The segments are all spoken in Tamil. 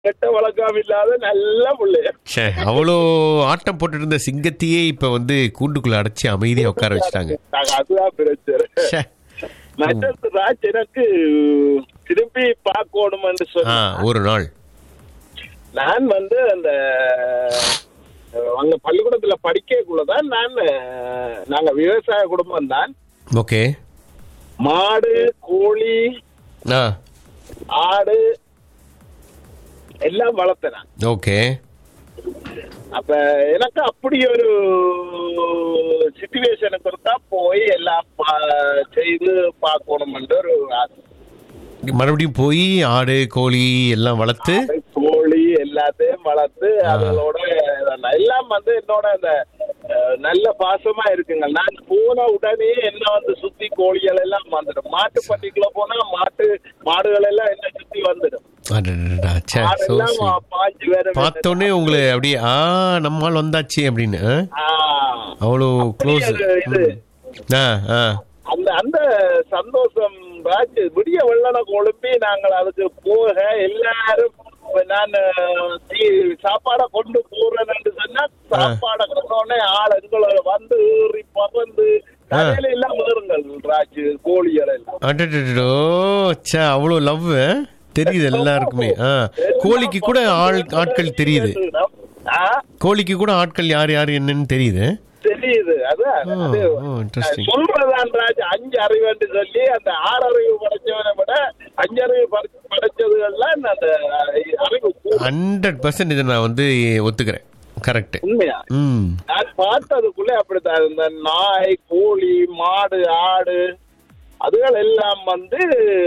கெட்ட வழக்கம் இல்லாத நல்ல பிள்ளைய ச்சே அவ்வளோ ஆட்டம் போட்டுட்டு இருந்த சிங்கத்தையே இப்ப வந்து கூண்டுக்குள்ள அடைச்சி அமைதியா உட்கார வச்சுட்டாங்க நாங்க அதுதான் பிரச்சனை ச்சே. மற்றது ராஜ் எனக்கு திருப்பி பார்க்கணும் என்று ஆ சொன்னா ஒரு நாள் நான் வந்து அந்த அஹ், அங்க பள்ளிக்கூடத்துல படிக்கக்குள்ளதான் நான் அஹ், நாங்க விவசாய குடும்பம் தான் ஓகே மாடு கோழி ஆ ஆடு எல்லாம் வளர்த்தேன் ஓகே அப்ப எனக்கு அப்படி ஒரு சுச்சுவேஷனுக்கு இருந்தா போய் எல்லாம் பா- செய்து பார்க்கணும்ன்ற ஒரு ஆசை மறுபடியும் போய் ஆடு கோழி எல்லாம் வளர்த்து கோழி எல்லாத்தையும் வளர்த்து அதோட இதெல்லாம் எல்லாம் வந்து என்னோட அந்த அஹ், நல்ல பாசமா இருக்குங்க நான் போன உடனே என்ன வந்து சுத்தி கோழிகள் எல்லாம் வந்துடும் மாட்டு பண்டிகைக்குள்ள போனா மாட்டு மாடுகள் எல்லாம் என்ன சுத்தி வந்துடும் அடடடா, ச்சே, so மாடெல்லாம் sweet. பாஞ்சு வேற பார்த்தோன்னே உங்களை அப்படியே ஆ நம்மால் வந்தாச்சு அப்படின்னு ஆ? அவ்வளோ க்ளோஸ் இது ஆ ஆ அந்த அந்த சந்தோஷம் ராஜ் விடிய வெள்ளன கொழும்பி நாங்கள் அதுக்கு போக எல்லாரும் நான் அஹ், தீ- சாப்பாடை கொண்டு போறேன் என்று சொன்னா சாப்பாடை கொண்டோடனே ஆள் எங்களை வந்து ஏறி பறந்து கடையில எல்லாம் ஏறுங்கள் ராஜ் கோழிகள் எல்லாம் அடடடோ ச்சே அவ்வளோ லவ் தெரியுது எல்லாருக்குமே ஆ கோழிக்கு கூட ஆள் ஆட்கள் தெரியுது ஆ, கோழிக்கு கூட ஆட்கள் யார் யார் என்னன்னு தெரியுது தெரியுது அதான் ஓ, அது ஓ, interesting. சொல்றதான் ராஜ் அஞ்சு அறிவுன்னு சொல்லி அந்த ஆறு அறிவு படைச்சவனை விட அஞ்சு அறிவு படைச்ச- படைச்சதுகள்லாம் அந்த அறிவு கூட. ஹண்ட்ரட் பர்சன்ட் இதை நான் வந்து ஒத்துக்கிறேன் கரெக்ட் உண்மையா ம் நான் பார்த்ததுக்குள்ளே அப்படித்தான் இந்த நாய் கோழி மாடு ஆடு அதுகள் எல்லாம் வந்து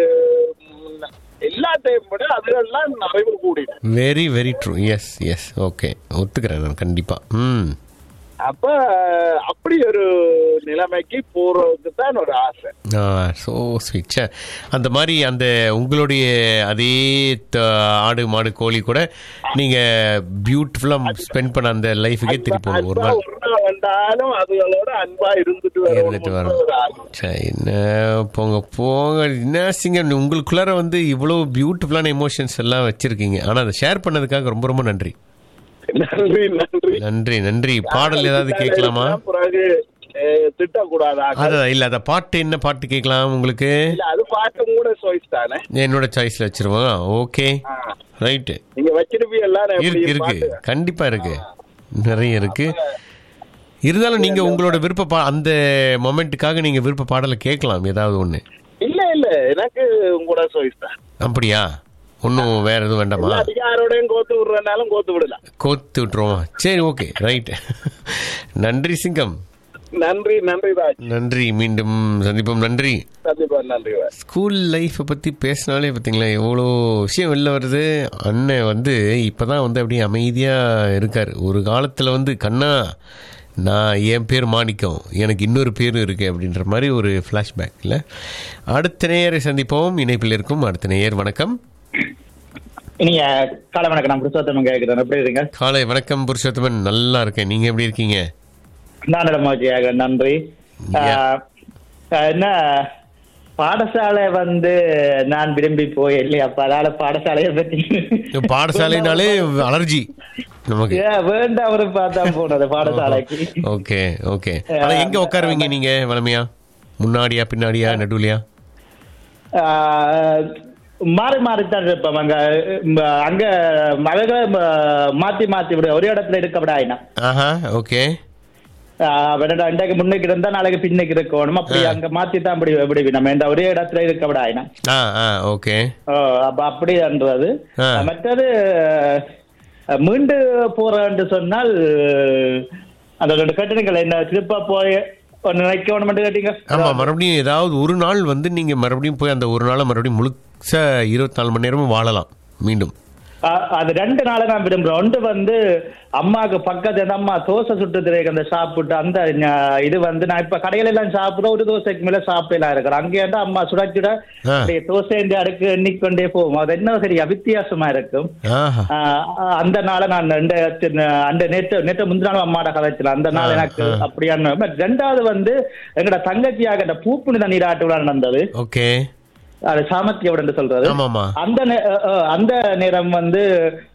ம், எல்லாத்தையும் விட அதுகள்லாம் அறிவு கூடின very very true yes yes okay ஒத்துக்கிறேன் நான் கண்டிப்பா ம் அப்ப அப்படி ஒரு நிலைமைக்கு போறதுக்கு தான் ஒரு ஆசை ஸோ ஸ்வீட் அந்த மாதிரி அந்த உங்களுடைய அதே த- ஆடு மாடு கோழி கூட நீங்க பியூட்டிஃபுல்லா ஸ்பெண்ட் பண்ண அந்த லைஃபுக்கே திருப்பி போகணும் ஒரு அன்பா நாள் ஒரு நாள் வந்தாலும் அதுகளோட அன்பா இருந்துட்டு இருந்துட்டு வரணும் வரோம் ஒரு ஆசை. சரி, என்ன போங்க போங்க என்ன சிங்க உங்களுக்குள்ளார வந்து இவ்வளவு பியூட்டிஃபுல்லான எமோஷன்ஸ் எல்லாம் வச்சிருக்கீங்க ஆனா அதை ஷேர் பண்ணதுக்காக ரொம்ப ரொம்ப நன்றி நன்றி நன்றி நன்றி நன்றி பாடல் ஏதாவது கேட்கலாமா பிறகு அஹ், திட்டக்கூடாதா அதான் இல்ல அந்த பாட்டு என்ன பாட்டு கேட்கலாம் உங்களுக்கு இல்ல அது பாட்டும் கூட சாய்ஸ் தானே என்னோட சாய்ஸ்ல வச்சிருவோம் ஓகே ஆ. ரைட்டு நீங்க வச்சிருப்பீங்க எல்லாரும் இருக்கு எப்படி இருக்கு பாட்டு கண்டிப்பா இருக்கு நிறைய இருக்கு இருந்தாலும் நீங்க உங்களோட விருப்ப பா அந்த மொமெண்ட்டுக்காக நீங்க விருப்ப பாடலை கேட்கலாம் ஏதாவது ஒண்ணு இல்ல இல்ல எனக்கு உங்களோட சாய்ஸ் தான் அப்படியா ஒன்றும் வேற எதுவும் வேண்டாமா எல்லா அதிகாரோடையும் கோத்து விடுறதுனாலும் கோத்து விடலாம் கோத்து விட்டுருவோமா சரி ஓகே ரைட் நன்றி சிங்கம் நன்றி நன்றி ராஜ் நன்றி மீண்டும் சந்திப்போம் நன்றி கண்டிப்பா நன்றி ராஜ் ஸ்கூல் லைஃப்பை பற்றி பேசினாலே பார்த்தீங்களா எவ்வளோ விஷயம் வெளில வருது அண்ணன் வந்து இப்போ தான் வந்து அப்படியே அமைதியாக இருக்கார் ஒரு காலத்தில் வந்து கண்ணா நான் என் பேர் மாணிக்கம் எனக்கு இன்னொரு பேரும் இருக்குது அப்படின்ற மாதிரி ஒரு ஃப்ளாஷ்பேக் இல்லை அடுத்த நேயரை சந்திப்போம் இணைப்பில் இருக்கும் அடுத்த நேயர் வணக்கம் நீங்க காலை வணக்கம் நான் புருஷோத்தமன் கேட்கிறேன் எப்படி இருக்கீங்க காலை வணக்கம் புருஷோத்தமன் நல்லா இருக்கேன் நீங்கள் எப்படி இருக்கீங்க நான் நலமாச்சியாக நன்றி Yeah. ஆஹ், ஆஹ், என்ன பாடசாலை வந்து நான் விரும்பி போய் இல்லையா அப்ப அதனால பாடசாலையை பத்தி பாடசாலைனாலே அலர்ஜி நமக்கு ஏன் வேண்டாம் ஒரு பார்த்தா போனது பாடசாலைக்கு ஓகே ஓகே ஆனால் எங்கே உட்காருவீங்க நீங்கள் வளமையா முன்னாடியா பின்னாடியா நடுவுலையா ஆஹ், மாறி மாறித்தான் இருப்போம் அங்க ம, அங்க மழை மாத்தி மாத்தி விட ஒரே இடத்துல இருக்க விடாயினா ஆஹா ஓகே வேண்டாம் இன்றைக்கு முன்னுக்கு இருந்தா நாளைக்கு பின்னுக்கு இருக்கணும் அப்படி அங்க மாத்தி தான் அப்படி எப்படி நம்ம இந்த ஒரே இடத்துல இருக்க விடாயினா ஆ ஆ ஓகே ஓ, அப்ப அப்படின்றது ஆ. மற்றது அஹ், மீண்டு போறேன்னு சொன்னால் அந்த ரெண்டு கட்டணங்கள் என்ன திருப்பா போய் ஒன்னு நினைக்கணும் மட்டும் கேட்டீங்க ஆமா மறுபடியும் ஏதாவது ஒரு நாள் வந்து நீங்க மறுபடியும் போய் அந்த ஒரு நாளை மறுபடியும் முழுச இருபத்தி நாலு மணி நேரமும் வாழலாம் மீண்டும் அ- அது ரெண்டு நாளை நான் விரும்புறேன் ஒன்று வந்து அம்மாவுக்கு பக்கத்து அந்த அம்மா தோசை சுட்டு திரைக்கு அந்த சாப்பிட்டு அந்த ஞ- இது வந்து நான் இப்ப கடையில எல்லாம் சாப்பிடுறோம் ஒரு தோசைக்கு மேல சாப்பிடலாம் இருக்கிறேன் அங்கே இருந்தா அம்மா சுட சுட ஆ. அப்படியே தோசை இந்த அடுக்கு எண்ணிக்கொண்டே போகும் அது என்ன சரி வித்தியாசமா இருக்கும் ஆஹா ஆஹ் அந்த நாளை நான் ரெண்டு அந்த நேற்று நேற்று முந்தின நாள் அம்மாட கதைச்சல அந்த நாள் ஆ, எனக்கு ஆ. அப்படியான but ரெண்டாவது வந்து எங்கட தங்கச்சியாக அந்த பூப்புனித நீராட்டு விழா நடந்தது ஓகே அது சாமர்த்தியோட சொல்றது ஆமாமா அந்த நே- அஹ், அஹ், அந்த நேரம் வந்து